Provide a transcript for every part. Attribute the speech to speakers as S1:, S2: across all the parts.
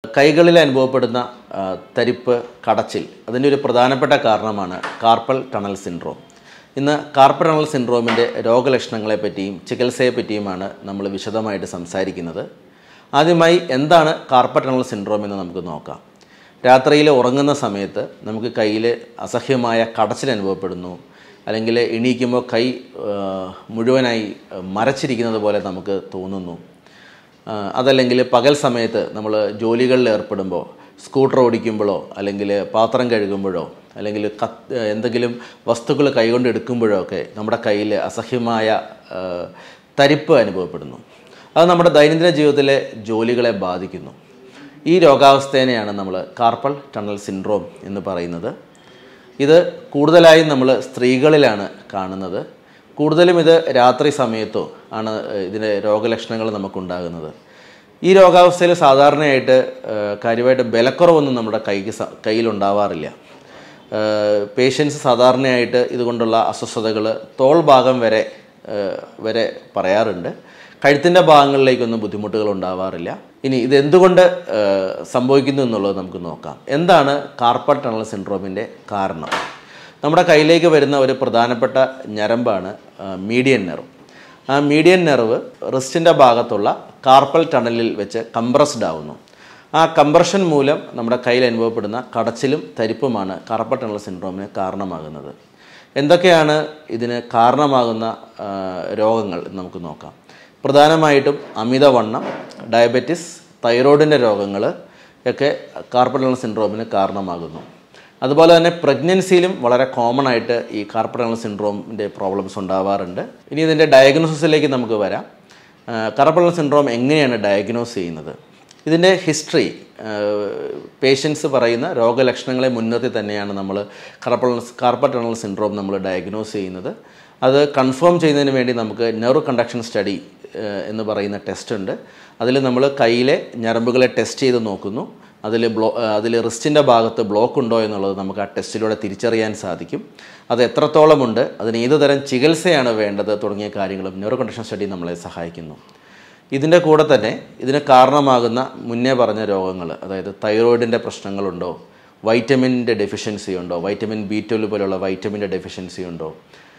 S1: കൈകളിൽ അനുഭവപ്പെടുന്ന ആ, തരിപ്പ് കടച്ചിൽ അതിൻ്റെ ഒരു പ്രധാനപ്പെട്ട കാരണമാണ് കാർപ്പൽ ടണൽ സിൻഡ്രോം ഇന്ന് കാർപ്പൽ ടണൽ സിൻഡ്രോമിൻ്റെ രോഗലക്ഷണങ്ങളെ പറ്റിയും ചികിത്സയെ പറ്റിയുമാണ് നമ്മൾ വിശദമായിട്ട് സംസാരിക്കുന്നത് ആദ്യമായി എന്താണ് കാർപ്പൽ ടണൽ സിൻഡ്രോം എന്ന് നമുക്ക് നോക്കാം രാത്രിയിൽ ഉറങ്ങുന്ന സമയത്ത് നമുക്ക് കയ്യിൽ അസഹ്യമായ കടച്ചിൽ അനുഭവപ്പെടുന്നു അല്ലെങ്കിൽ എണീക്കുമ്പോൾ കൈ ആ, മുഴുവനായി ആ, മരച്ചിരിക്കുന്നത് പോലെ നമുക്ക് തോന്നുന്നു ആ, അതല്ലെങ്കിൽ പകൽ സമയത്ത് നമ്മൾ ജോലികളിൽ ഏർപ്പെടുമ്പോൾ സ്കൂട്ടർ ഓടിക്കുമ്പോഴോ അല്ലെങ്കിൽ പാത്രം കഴുകുമ്പോഴോ അല്ലെങ്കിൽ കത്ത് എന്തെങ്കിലും വസ്തുക്കൾ കൈകൊണ്ട് എടുക്കുമ്പോഴോ ഒക്കെ നമ്മുടെ കയ്യിൽ അസഹ്യമായ ആ, തരിപ്പ് അനുഭവപ്പെടുന്നു അത് നമ്മുടെ ദൈനംദിന ജീവിതത്തിലെ ജോലികളെ ബാധിക്കുന്നു ഈ രോഗാവസ്ഥേനെയാണ് നമ്മൾ കാർപ്പൽ ടണൽ സിൻഡ്രോം എന്ന് പറയുന്നത് ഇത് കൂടുതലായും നമ്മൾ സ്ത്രീകളിലാണ് കാണുന്നത് കൂടുതലും ഇത് രാത്രി സമയത്തോ ആണ് ഏഹ്, ഇതിൻ്റെ രോഗലക്ഷണങ്ങൾ നമുക്കുണ്ടാകുന്നത് ഈ രോഗാവസ്ഥയിൽ സാധാരണയായിട്ട് ഏഹ്, കാര്യമായിട്ട് ബലക്കുറവൊന്നും നമ്മുടെ കൈക്ക് സ- കയ്യിലുണ്ടാവാറില്ല പേഷ്യൻസ് സാധാരണയായിട്ട് ഇതുകൊണ്ടുള്ള അസ്വസ്ഥതകൾ തോൾ ഭാഗം വരെ ഏഹ്, വരെ പറയാറുണ്ട് കഴുത്തിൻ്റെ ഭാഗങ്ങളിലേക്കൊന്നും ബുദ്ധിമുട്ടുകൾ ഉണ്ടാവാറില്ല ഇനി ഇത് എന്തുകൊണ്ട് ഏഹ്, സംഭവിക്കുന്നു എന്നുള്ളത് നമുക്ക് നോക്കാം എന്താണ് കാർപ്പൽ ടണൽ സിൻഡ്രോമിൻ്റെ കാരണം നമ്മുടെ കയ്യിലേക്ക് വരുന്ന ഒരു പ്രധാനപ്പെട്ട ഞരമ്പാണ് മീഡിയൻ നെർവ് ആ മീഡിയൻ നെർവ് റിസ്റ്റിൻ്റെ ഭാഗത്തുള്ള കാർപ്പൽ ടണലിൽ വെച്ച് കംപ്രസ്ഡ് ആവുന്നു ആ കംപ്രഷൻ മൂലം നമ്മുടെ കയ്യിൽ അനുഭവപ്പെടുന്ന കടച്ചിലും തരിപ്പുമാണ് കാർപ്പൽ ടണൽ സിൻഡ്രോമിന് കാരണമാകുന്നത് എന്തൊക്കെയാണ് ഇതിന് കാരണമാകുന്ന ആ, രോഗങ്ങൾ എന്ന് നമുക്ക് നോക്കാം പ്രധാനമായിട്ടും അമിതവണ്ണം ഡയബറ്റിസ് തൈറോയിഡിൻ്റെ രോഗങ്ങൾ ഒക്കെ കാർപ്പൽ ടണൽ സിൻഡ്രോമിന് കാരണമാകുന്നു അതുപോലെ തന്നെ പ്രഗ്നൻസിയിലും വളരെ കോമൺ ആയിട്ട് ഈ കാർപ്പൽ ടണൽ സിൻഡ്രോമിൻ്റെ പ്രോബ്ലംസ് ഉണ്ടാവാറുണ്ട് ഇനി ഇതിൻ്റെ ഡയഗ്നോസിസിലേക്ക് നമുക്ക് വരാം കാർപ്പൽ ടണൽ സിൻഡ്രോം എങ്ങനെയാണ് ഡയഗ്നോസ് ചെയ്യുന്നത് ഇതിൻ്റെ ഹിസ്റ്ററി പേഷ്യൻസ് പറയുന്ന രോഗലക്ഷണങ്ങളെ മുൻനിർത്തി തന്നെയാണ് നമ്മൾ കാർപ്പൽ കാർപ്പൽ ടണൽ സിൻഡ്രോം നമ്മൾ ഡയഗ്നോസ് ചെയ്യുന്നത് അത് കൺഫേം ചെയ്യുന്നതിന് വേണ്ടി നമുക്ക് നെർവ് കണ്ടക്ഷൻ സ്റ്റഡി എന്ന് പറയുന്ന ടെസ്റ്റ് ഉണ്ട് അതിൽ നമ്മൾ കയ്യിലെ ഞരമ്പുകളെ ടെസ്റ്റ് ചെയ്ത് നോക്കുന്നു അതിൽ ബ്ലോ അതിൽ റിസ്റ്റിൻ്റെ ഭാഗത്ത് ബ്ലോക്ക് ഉണ്ടോ എന്നുള്ളത് നമുക്ക് ആ ടെസ്റ്റിലൂടെ തിരിച്ചറിയാൻ സാധിക്കും അത് എത്രത്തോളമുണ്ട് അതിന് ഏത് തരം ചികിത്സയാണ് വേണ്ടത് തുടങ്ങിയ കാര്യങ്ങളും ന്യൂറോ കണ്ടീഷൻ സ്റ്റഡി നമ്മളെ സഹായിക്കുന്നു ഇതിൻ്റെ കൂടെ തന്നെ ഇതിന് കാരണമാകുന്ന മുന്നേ പറഞ്ഞ രോഗങ്ങൾ അതായത് തൈറോയിഡിൻ്റെ പ്രശ്നങ്ങളുണ്ടോ വൈറ്റമിൻ്റെ ഡെഫിഷ്യൻസി ഉണ്ടോ വൈറ്റമിൻ ബി ട്വൽവ് പോലുള്ള വൈറ്റമിൻ്റെ ഡെഫിഷ്യൻസി ഉണ്ടോ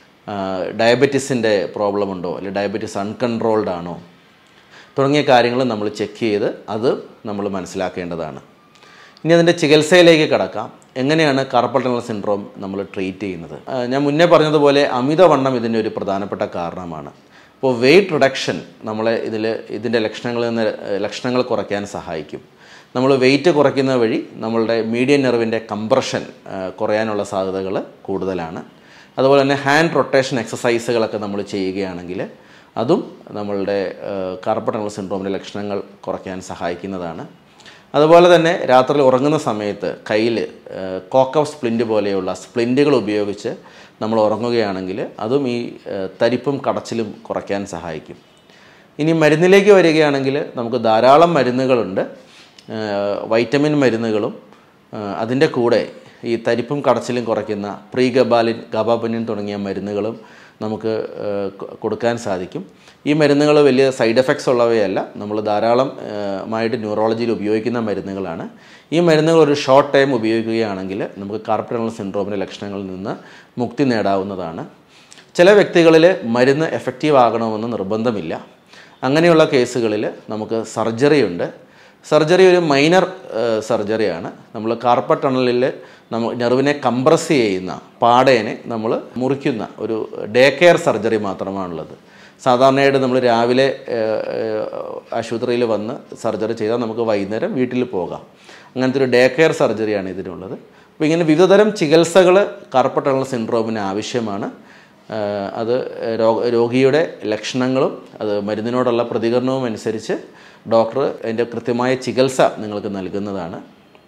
S1: ഡയബറ്റീസിൻ്റെ പ്രോബ്ലം ഉണ്ടോ അല്ലെങ്കിൽ ഡയബറ്റീസ് അൺകൺട്രോൾഡ് ആണോ തുടങ്ങിയ കാര്യങ്ങൾ നമ്മൾ ചെക്ക് ചെയ്ത് അത് നമ്മൾ മനസ്സിലാക്കേണ്ടതാണ് ഇനി അതിൻ്റെ ചികിത്സയിലേക്ക് കടക്കാം എങ്ങനെയാണ് കാർപ്പൽ ടണൽ സിൻഡ്രോം നമ്മൾ ട്രീറ്റ് ചെയ്യുന്നത് ആ, ഞാൻ മുന്നേ പറഞ്ഞതുപോലെ അമിതവണ്ണം ഇതിൻ്റെ ഒരു പ്രധാനപ്പെട്ട കാരണമാണ് അപ്പോൾ വെയിറ്റ് റിഡക്ഷൻ നമ്മളെ ഇതിൽ ഇതിൻ്റെ ലക്ഷണങ്ങളിൽ നിന്ന് ലക്ഷണങ്ങൾ കുറയ്ക്കാൻ സഹായിക്കും നമ്മൾ വെയിറ്റ് കുറയ്ക്കുന്ന വഴി നമ്മളുടെ മീഡിയൻ നെർവിൻ്റെ കംപ്രഷൻ കുറയാനുള്ള സാധ്യതകൾ കൂടുതലാണ് അതുപോലെ തന്നെ ഹാൻഡ് റൊട്ടേഷൻ എക്സസൈസുകളൊക്കെ നമ്മൾ ചെയ്യുകയാണെങ്കിൽ അതും നമ്മളുടെ കാർപ്പൽ ടണൽ സിൻഡ്രോമിൻ്റെ ലക്ഷണങ്ങൾ കുറയ്ക്കാൻ സഹായിക്കുന്നതാണ് അതുപോലെ തന്നെ രാത്രി ഉറങ്ങുന്ന സമയത്ത് കയ്യിൽ കോക്കഫ് സ്പ്ലിൻ്റ് പോലെയുള്ള സ്പ്ലിൻറ്റുകൾ ഉപയോഗിച്ച് നമ്മൾ ഉറങ്ങുകയാണെങ്കിൽ അതും ഈ ഏഹ്, തരിപ്പും കടച്ചിലും കുറയ്ക്കാൻ സഹായിക്കും ഇനി മരുന്നിലേക്ക് വരികയാണെങ്കിൽ നമുക്ക് ധാരാളം മരുന്നുകളുണ്ട് ഏഹ്, വൈറ്റമിൻ മരുന്നുകളും ഏഹ്, അതിൻ്റെ കൂടെ ഈ തരിപ്പും കടച്ചിലും കുറയ്ക്കുന്ന പ്രീ ഗബാലിൻ ഗബാബനിൻ തുടങ്ങിയ മരുന്നുകളും നമുക്ക് ഏഹ്, കൊ- കൊടുക്കാൻ സാധിക്കും ഈ മരുന്നുകൾ വലിയ സൈഡ് എഫക്ട്സ് ഉള്ളവയല്ല നമ്മൾ ധാരാളം ഏഹ്, മായിട്ട് ന്യൂറോളജിയിൽ ഉപയോഗിക്കുന്ന മരുന്നുകളാണ് ഈ മരുന്നുകൾ ഒരു ഷോർട്ട് ടൈം ഉപയോഗിക്കുകയാണെങ്കിൽ നമുക്ക് കാർപ്പൽ ടണൽ സിൻഡ്രോമിൻ്റെ ലക്ഷണങ്ങളിൽ നിന്ന് മുക്തി നേടാവുന്നതാണ് ചില വ്യക്തികളിൽ മരുന്ന് എഫക്റ്റീവ് ആകണമെന്ന് നിർബന്ധമില്ല അങ്ങനെയുള്ള കേസുകളിൽ നമുക്ക് സർജറി ഉണ്ട് സർജറി ഒരു മൈനർ സർജറിയാണ് നമ്മൾ കാർപ്പൽ ടണലിൽ നമ്മൾ നെർവിനെ കംപ്രസ് ചെയ്യുന്ന പാടേനെ നമ്മൾ മുറിക്കുന്ന ഒരു ഡേ കെയർ സർജറി മാത്രമാണുള്ളത് സാധാരണയായിട്ട് നമ്മൾ രാവിലെ ഏഹ്, ഏഹ്, ആശുപത്രിയിൽ വന്ന് സർജറി ചെയ്താൽ നമുക്ക് വൈകുന്നേരം വീട്ടിൽ പോകാം അങ്ങനത്തെ ഒരു ഡേ കെയർ സർജറിയാണ് ഇതിനുള്ളത് അപ്പോൾ ഇങ്ങനെ വിവിധതരം ചികിത്സകൾ കാർപ്പൽ ടണൽ സിൻഡ്രോമിന് ആവശ്യമാണ് ആഹ് അത് രോഗ രോഗിയുടെ ലക്ഷണങ്ങളും അത് മരുന്നിനോടുള്ള പ്രതികരണവും അനുസരിച്ച് ഡോക്ടർ അതിൻ്റെ കൃത്യമായ ചികിത്സ നിങ്ങൾക്ക് നൽകുന്നതാണ്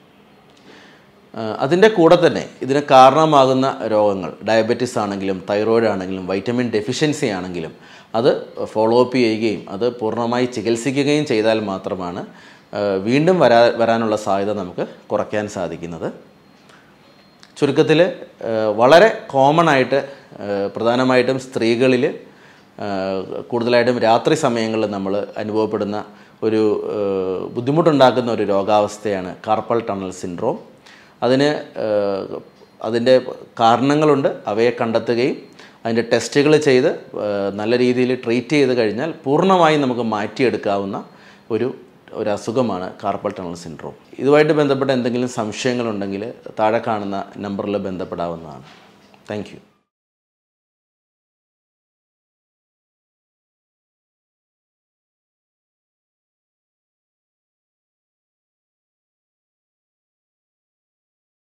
S1: അതിൻ്റെ കൂടെ തന്നെ ഇതിന് കാരണമാകുന്ന രോഗങ്ങൾ ഡയബറ്റിസ് ആണെങ്കിലും തൈറോയിഡ് ആണെങ്കിലും വൈറ്റമിൻ ഡെഫിഷ്യൻസി ആണെങ്കിലും അത് ഫോളോ അപ്പ് ചെയ്യുകയും അത് പൂർണ്ണമായി ചികിത്സിക്കുകയും ചെയ്താൽ മാത്രമാണ് ആ, വീണ്ടും വരാ വരാനുള്ള സാധ്യത നമുക്ക് കുറയ്ക്കാൻ സാധിക്കുന്നത് ചുരുക്കത്തിൽ വളരെ കോമൺ ആയിട്ട് ആ, പ്രധാനമായിട്ടും സ്ത്രീകളിൽ കൂടുതലായിട്ടും രാത്രി സമയങ്ങളിൽ നമ്മൾ അനുഭവപ്പെടുന്ന ഒരു ഏഹ്, ബുദ്ധിമുട്ടുണ്ടാക്കുന്ന ഒരു രോഗാവസ്ഥയാണ് കാർപ്പൽ ടണൽ സിൻഡ്രോം അതിന് ഏഹ്, അതിൻ്റെ കാരണങ്ങളുണ്ട് അവയെ കണ്ടെത്തുകയും അതിൻ്റെ ടെസ്റ്റുകൾ ചെയ്ത് ഏഹ്, നല്ല രീതിയിൽ ട്രീറ്റ് ചെയ്ത് കഴിഞ്ഞാൽ പൂർണ്ണമായും നമുക്ക് മാറ്റിയെടുക്കാവുന്ന ഒരു ഒരു അസുഖമാണ് കാർപ്പൽ ടണൽ സിൻഡ്രോം ഇതുമായിട്ട് ബന്ധപ്പെട്ട എന്തെങ്കിലും സംശയങ്ങളുണ്ടെങ്കിൽ താഴെ കാണുന്ന നമ്പറിൽ ബന്ധപ്പെടാവുന്നതാണ് താങ്ക് യു